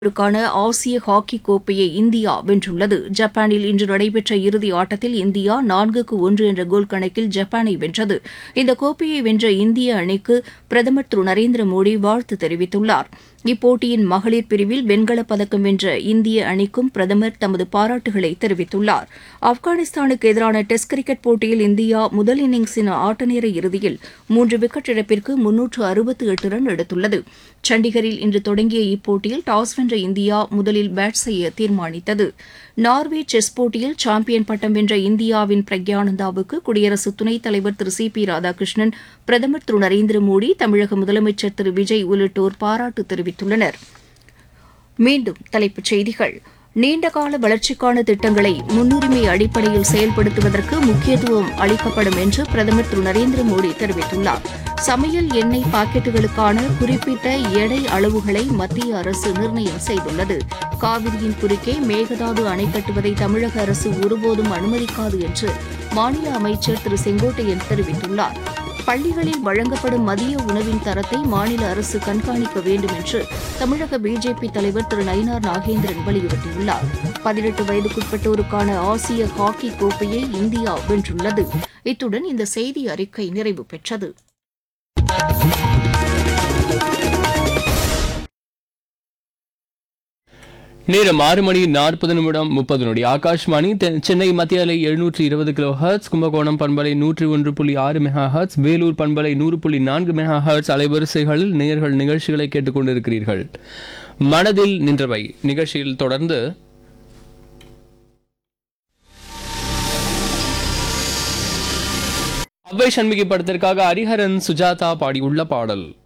க்கான ஆசிய ஹாக்கி கோப்பையை இந்தியா வென்றுள்ளது ஜப்பானில் இன்று நடைபெற்ற இறுதி ஆட்டத்தில் இந்தியா நான்குக்கு ஒன்று என்ற கோல் கணக்கில் ஜப்பானை வென்றது இந்த கோப்பையை வென்ற இந்திய அணிக்கு பிரதமர் திரு நரேந்திர மோடி வாழ்த்து தெரிவித்துள்ளார் இப்போட்டியின் மகளிர் பிரிவில் வெண்கலப் பதக்கம் வென்ற இந்திய அணிக்கும் பிரதமர் தமது பாராட்டுகளை தெரிவித்துள்ளார் ஆப்கானிஸ்தானுக்கு எதிரான டெஸ்ட் கிரிக்கெட் போட்டியில் இந்தியா முதல் இன்னிங்ஸின் ஆட்டநேர இறுதியில் மூன்று விக்கெட் இழப்பிற்கு முன்னூற்று அறுபத்து எட்டு ரன் எடுத்துள்ளது சண்டிகரில் இன்று தொடங்கிய இப்போட்டியில் டாஸ் வென்ற இந்தியா முதலில் பேட் செய்ய தீர்மானித்தது நார்வே செஸ் போட்டியில் சாம்பியன் பட்டம் வென்ற இந்தியாவின் பிரக்யானந்தாவுக்கு குடியரசு துணைத் தலைவர் திரு சி பி ராதாகிருஷ்ணன் பிரதமர் திரு நரேந்திர மோடி தமிழக முதலமைச்சர் திரு விஜய் உள்ளிட்டோர் பாராட்டு தெரிவித்துள்ளனர் மீண்டும் தலைப்புச் செய்திகள் நீண்டகால வளர்ச்சிக்கான திட்டங்களை முன்னுரிமை அடிப்படையில் செயல்படுத்துவதற்கு முக்கியத்துவம் அளிக்கப்படும் என்று பிரதமர் திரு நரேந்திர மோடி தெரிவித்துள்ளார் சமையல் எண்ணெய் பாக்கெட்டுகளுக்கான குறிப்பிட்ட எடை அளவுகளை மத்திய அரசு நிர்ணயம் செய்துள்ளது காவிரியின் குறுக்கே மேகதாது அணை கட்டுவதை தமிழக அரசு ஒருபோதும் அனுமதிக்காது என்று மாநில அமைச்சர் திரு செங்கோட்டையன் தெரிவித்துள்ளார் பள்ளிகளில் வழங்கப்படும் மதிய உணவின் தரத்தை மாநில அரசு கண்காணிக்க வேண்டும் என்று தமிழக பிஜேபி தலைவர் திரு நயினார் நாகேந்திரன் வலியுறுத்தியுள்ளார் பதினெட்டு வயதுக்குட்பட்டோருக்கான ஆசிய ஹாக்கி கோப்பையை இந்தியா வென்றுள்ளது இத்துடன் இந்த செய்தி அறிக்கை நிறைவு பெற்றது நேரம் ஆறு மணி நாற்பது நிமிடம் முப்பது நொடி ஆகாஷ்வாணி தெ- சென்னை மத்திய அலை எழுநூற்றி இருபது கிலோ ஹர்ட்ஸ் கும்பகோணம் பண்பலை நூற்றி ஒன்று புள்ளி ஆறு மெகா ஹர்ட்ஸ் வேலூர் பண்பலை நூறு புள்ளி நான்கு மெகா ஹர்ட்ஸ் அலைவரிசைகளில் நேயர்கள் நிகழ்ச்சிகளை கேட்டுக்கொண்டிருக்கிறீர்கள் மனதில் நின்றவை நிகழ்ச்சியில் தொடர்ந்து அவ்வை சண்முகி படத்திற்காக ஹரிஹரன் சுஜாதா பாடியுள்ள பாடல்